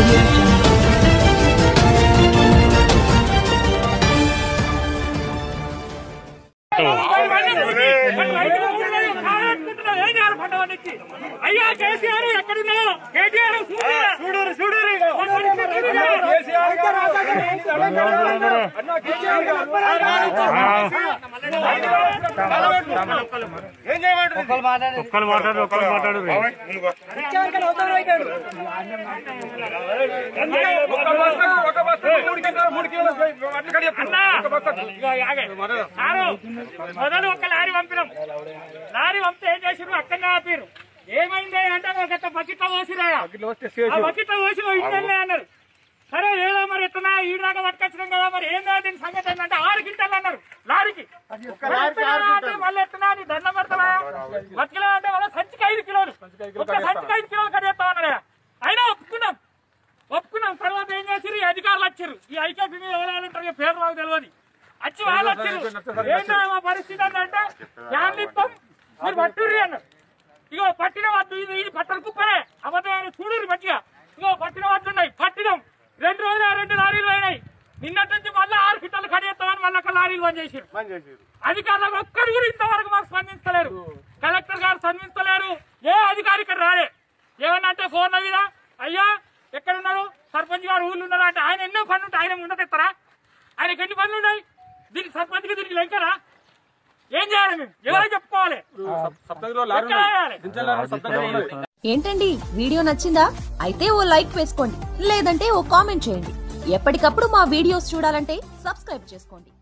audio jungle. అయ్యా కేసీఆర్ ఎక్కడున్నావు కేటీఆర్ చూడరు చూడరు ఒక్కరు మాట్లాడు ఒక్కరు మాట్లాడు మొదలు ఒక లారీ పంపినాం లారీ పంపితే ఏం చేసిరు అక్కడనే ఆపిరు ఏమైంది అంటే ఒక బకెట్లో పోసిరా ఆ బకెట్లో పోసి ఇంటనే అన్నారు సరే ఏదో మరి ఎట్లా ఈ దాకా పట్టుకొచ్చినాం కదా మరి ఏం కాదు దీని సంగతి ఏంటంటే ఆరు గింటలు అన్నారు లారీకి అంటే మళ్ళీ ఎట్లా నీ దండం పెడతావా బతికిలో అంటే వాళ్ళ సంచికి ఐదు కిలోలు ఒక సంచికి ఐదు కిలోలు కడిగేస్తా ఉన్నారా అయినా ఒప్పుకున్నాం ఒప్పుకున్నాం తర్వాత ఏం చేసిరు ఈ అధికారులు వచ్చారు ఈ ఐకేపీ మీద ఎవరు ఉంటారు పేరు మాకు తెలియదు వచ్చి వాళ్ళు వచ్చారు ఏంటో మా పరిస్థితి అంటే ఫ్యామిలీ ఇస్తాం మీరు పట్టుర్రి అన్నారు ఇగో పట్టిన వద్దు ఇది ఇది పట్టణ కుప్పనే అబద్ధమైన చూడుర్రి మంచిగా ఇగో పట్టిన వద్దు ఉన్నాయి పట్టినం రెండు రోజులు ఆ రెండు లారీలు పోయినాయి నిన్నటి నుంచి మళ్ళీ ఆరు కిట్టలు కడిగేస్తామని మళ్ళీ ఒక లారీలు బంద్ చేసారు అధికారులకు ఒక్కరు కూడా ఇంతవరకు మాకు స్పందించలేరు కలెక్టర్ గారు స్పందించలేరు ఏ అధికారి ఇక్కడ రాలే ఏమన్నా అంటే ఫోన్ మీద అయ్యా ఎక్కడున్నారు సర్పంచ్ గారు ఊళ్ళు ఉన్నారు అంటే ఆయన ఎన్నో పనులు ఉంటే ఆయన ఉండతెత్తరా ఆయనకి ఎన్ని పనులు ఉన్నాయి దీనికి సర్పంచ్కి దీనికి లెక్కరా ఏం చేయాలి మేము ఎవరో చెప్పుకోవాలి ఎక్కడ వేయాలి? ఏంటండి వీడియో నచ్చిందా అయితే ఓ లైక్ వేసుకోండి లేదంటే ఓ కామెంట్ చేయండి ఎప్పటికప్పుడు మా వీడియోస్ చూడాలంటే సబ్స్క్రైబ్ చేసుకోండి